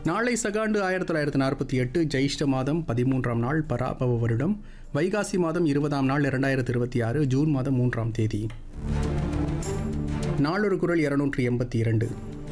நாளை சகாண்டு ஆயிரத்தி தொள்ளாயிரத்தி நாற்பத்தி எட்டு ஜெயிஷ்ட மாதம் பதிமூன்றாம் நாள் பராபவ வருடம் வைகாசி மாதம் இருபதாம் நாள் இரண்டாயிரத்தி இருபத்தி ஆறு ஜூன் மாதம் மூன்றாம் தேதி நாளொரு குரல் இருநூற்றி எண்பத்தி இரண்டு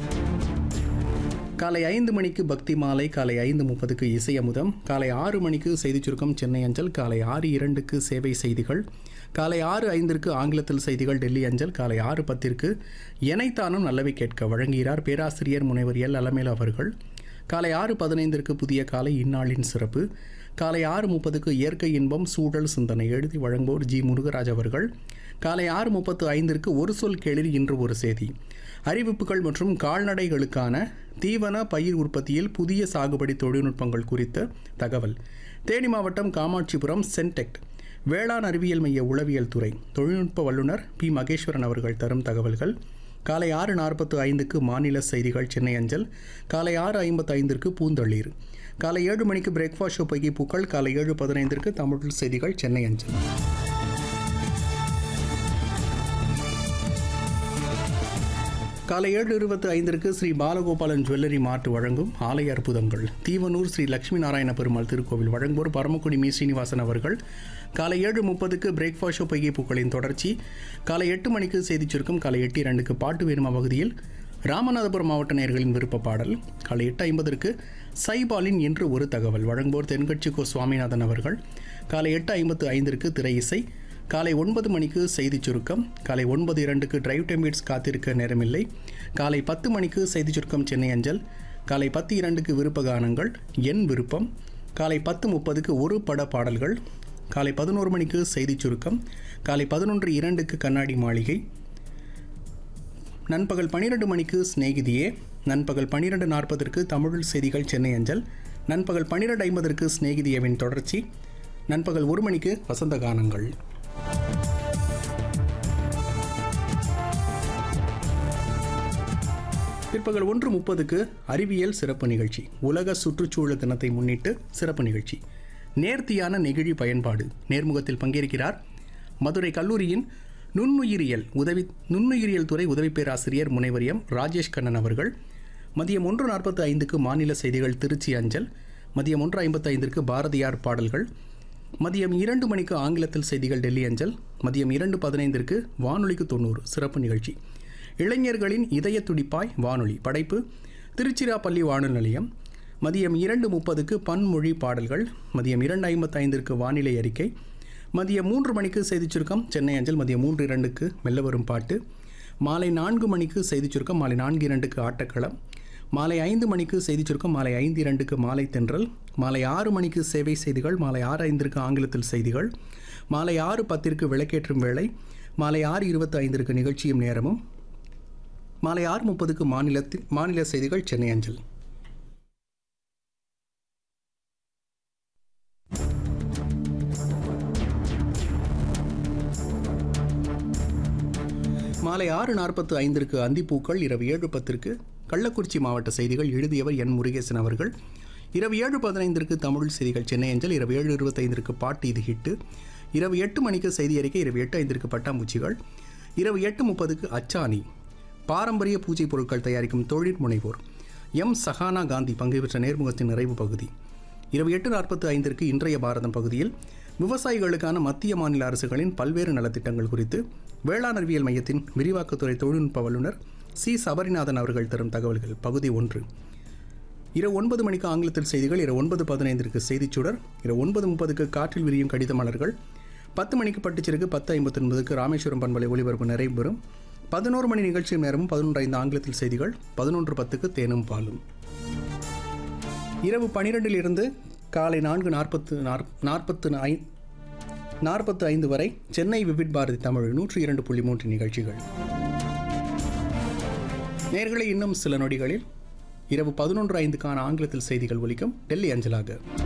காலை ஐந்து மணிக்கு பக்தி மாலை காலை ஐந்து முப்பதுக்கு இசை அமுதம் காலை ஆறு மணிக்கு செய்திச் சுருக்கம் சென்னை அஞ்சல் காலை ஆறு இரண்டுக்கு சேவை செய்திகள் காலை ஆறு ஐந்திற்கு ஆங்கிலத்தில் செய்திகள் டெல்லி அஞ்சல் காலை ஆறு பத்திற்கு எனைத்தானும் நல்லவை கேட்க வழங்குகிறார் பேராசிரியர் முனைவர் எல் அலமேல் அவர்கள் காலை ஆறு பதினைந்திற்கு புதிய காலை இந்நாளின் சிறப்பு காலை ஆறு முப்பதுக்கு இயற்கை இன்பம் சூழல் சிந்தனை எழுதி வழங்குவோர் ஜி முருகராஜ் அவர்கள் காலை ஆறு முப்பத்து ஐந்திற்கு ஒரு சொல் கேளிர் இன்று ஒரு செய்தி அறிவிப்புகள் மற்றும் கால்நடைகளுக்கான தீவன பயிர் உற்பத்தியில் புதிய சாகுபடி தொழில்நுட்பங்கள் குறித்த தகவல் தேனி மாவட்டம் காமாட்சிபுரம் சென்டெக்ட் வேளாண் அறிவியல் மைய உளவியல் துறை தொழில்நுட்ப வல்லுநர் பி மகேஸ்வரன் அவர்கள் தரும் தகவல்கள் காலை ஆறு நாற்பத்து ஐந்துக்கு மாநில செய்திகள் சென்னை அஞ்சல் காலை ஆறு ஐம்பத்து ஐந்திற்கு பூந்தளிர் காலை ஏழு மணிக்கு பிரேக்ஃபாஸ்ட் ஷோ பைகி பூக்கள் காலை ஏழு பதினைந்திற்கு தமிழ் செய்திகள் சென்னை அஞ்சல் காலை ஏழு இருபத்தி ஐந்திற்கு ஸ்ரீ பாலகோபாலன் ஜுவல்லரி மார்ட் வழங்கும் ஆலய அற்புதங்கள் தீவனூர் ஸ்ரீ லட்சுமி நாராயண பெருமாள் திருக்கோவில் வழங்குவோர் பரமக்குடி மீ ஸ்ரீனிவாசன் அவர்கள் காலை ஏழு முப்பதுக்கு பிரேக்ஃபாஸ்ட் ஷோ பைகை பூக்களின் தொடர்ச்சி காலை எட்டு மணிக்கு செய்திச் சுருக்கம் காலை எட்டு இரண்டுக்கு பாட்டு வேணுமா பகுதியில் ராமநாதபுரம் மாவட்ட நேயர்களின் விருப்ப பாடல் காலை எட்டு ஐம்பதற்கு சைபாலின் என்று ஒரு தகவல் வழங்குவோர் தென்கட்சி கோ சுவாமிநாதன் அவர்கள் காலை எட்டு ஐம்பத்து ஐந்திற்கு திரை இசை காலை ஒன்பது மணிக்கு செய்திச் சுருக்கம் காலை ஒன்பது இரண்டுக்கு டிரைவ் டெம்பிட்ஸ் காத்திருக்க நேரமில்லை காலை பத்து மணிக்கு செய்திச் சுருக்கம் சென்னை அஞ்சல் காலை பத்து இரண்டுக்கு விருப்ப கானங்கள் என் விருப்பம் காலை பத்து முப்பதுக்கு ஒரு பட பாடல்கள் காலை பதினோரு மணிக்கு செய்திச் சுருக்கம் காலை பதினொன்று இரண்டுக்கு கண்ணாடி மாளிகை நண்பகல் பன்னிரெண்டு மணிக்கு ஸ்நேகிதியே நண்பகல் பன்னிரெண்டு நாற்பதற்கு தமிழ் செய்திகள் சென்னை அஞ்சல் நண்பகல் பன்னிரெண்டு ஐம்பதற்கு ஸ்நேகிதியவின் தொடர்ச்சி நண்பகல் ஒரு மணிக்கு வசந்த கானங்கள் பிற்பகல் ஒன்று முப்பதுக்கு அறிவியல் சிறப்பு நிகழ்ச்சி உலக சுற்றுச்சூழல் தினத்தை முன்னிட்டு சிறப்பு நிகழ்ச்சி நேர்த்தியான நெகிழி பயன்பாடு நேர்முகத்தில் பங்கேற்கிறார் மதுரை கல்லூரியின் நுண்ணுயிரியல் உதவி நுண்ணுயிரியல் துறை உதவி பேராசிரியர் முனைவர் எம் ராஜேஷ் கண்ணன் அவர்கள் மதியம் ஒன்று நாற்பத்தி ஐந்துக்கு மாநில செய்திகள் திருச்சி அஞ்சல் மதியம் ஒன்று ஐம்பத்தி ஐந்திற்கு பாரதியார் பாடல்கள் மதியம் இரண்டு மணிக்கு ஆங்கிலத்தில் செய்திகள் டெல்லி அஞ்சல் மதியம் இரண்டு பதினைந்திற்கு வானொலிக்கு தொண்ணூறு சிறப்பு நிகழ்ச்சி இளைஞர்களின் இதய துடிப்பாய் வானொலி படைப்பு திருச்சிராப்பள்ளி வானொலி நிலையம் மதியம் இரண்டு முப்பதுக்கு பன்மொழி பாடல்கள் மதியம் இரண்டு ஐம்பத்தைந்திற்கு வானிலை அறிக்கை மதியம் மூன்று மணிக்கு செய்திச் சுருக்கம் சென்னை அஞ்சல் மதியம் மூன்று இரண்டுக்கு மெல்ல வரும் பாட்டு மாலை நான்கு மணிக்கு செய்திச் சுருக்கம் மாலை நான்கு இரண்டுக்கு ஆட்டக்களம் மாலை ஐந்து மணிக்கு செய்திச் சுருக்கம் மாலை ஐந்து இரண்டுக்கு மாலை தென்றல் மாலை ஆறு மணிக்கு சேவை செய்திகள் மாலை ஆறு ஐந்திற்கு ஆங்கிலத்தில் செய்திகள் மாலை ஆறு பத்திற்கு விளக்கேற்றும் வேளை மாலை ஆறு இருபத்தி ஐந்திற்கு நிகழ்ச்சியும் நேரமும் மாலை ஆறு முப்பதுக்கு மாநிலத்தில் மாநில செய்திகள் சென்னை அஞ்சல் மாலை ஆறு நாற்பத்து ஐந்திற்கு அந்திப்பூக்கள் இரவு ஏழு பத்திற்கு கள்ளக்குறிச்சி மாவட்ட செய்திகள் எழுதியவர் என் முருகேசன் அவர்கள் இரவு ஏழு பதினைந்திற்கு தமிழ் செய்திகள் சென்னை அஞ்சல் இரவு ஏழு இருபத்தைந்திற்கு பாட்டு இது ஹிட்டு இரவு எட்டு மணிக்கு செய்தி அறிக்கை இரவு எட்டு ஐந்திற்கு பட்டாம்பூச்சிகள் இரவு எட்டு முப்பதுக்கு அச்சாணி பாரம்பரிய பூஜை பொருட்கள் தயாரிக்கும் தொழில் முனைவோர் எம் சஹானா காந்தி பங்கு பெற்ற நேர்முகத்தின் நிறைவு பகுதி இரவு எட்டு நாற்பத்து ஐந்திற்கு இன்றைய பாரதம் பகுதியில் விவசாயிகளுக்கான மத்திய மாநில அரசுகளின் பல்வேறு நலத்திட்டங்கள் குறித்து வேளாண் அறிவியல் மையத்தின் விரிவாக்கத்துறை தொழில்நுட்ப வல்லுநர் சி சபரிநாதன் அவர்கள் தரும் தகவல்கள் பகுதி ஒன்று இரவு ஒன்பது மணிக்கு ஆங்கிலத்தில் செய்திகள் இரவு ஒன்பது பதினைந்திற்கு செய்திச் சுடர் இரவு ஒன்பது முப்பதுக்கு காற்றில் விரியும் கடித மலர்கள் பத்து மணிக்கு பட்டுச்சிருக்கு பத்து ஐம்பத்தி ஒன்பதுக்கு ராமேஸ்வரம் பண்பலை ஒளிபரப்பு நிறைவு பெறும் பதினோரு மணி நிகழ்ச்சி நேரமும் பதினொன்று ஐந்து ஆங்கிலத்தில் செய்திகள் பதினொன்று பத்துக்கு தேனும் பாலும் இரவு பனிரெண்டில் இருந்து காலை நான்கு நாற்பத்து நாற்பத்து ஐ நாற்பத்து ஐந்து வரை சென்னை விபிட் பாரதி தமிழ் நூற்றி இரண்டு புள்ளி மூன்று நிகழ்ச்சிகள் நேர்களை இன்னும் சில நொடிகளில் இரவு பதினொன்று ஐந்துக்கான ஆங்கிலத்தில் செய்திகள் ஒலிக்கும் டெல்லி அஞ்சலாக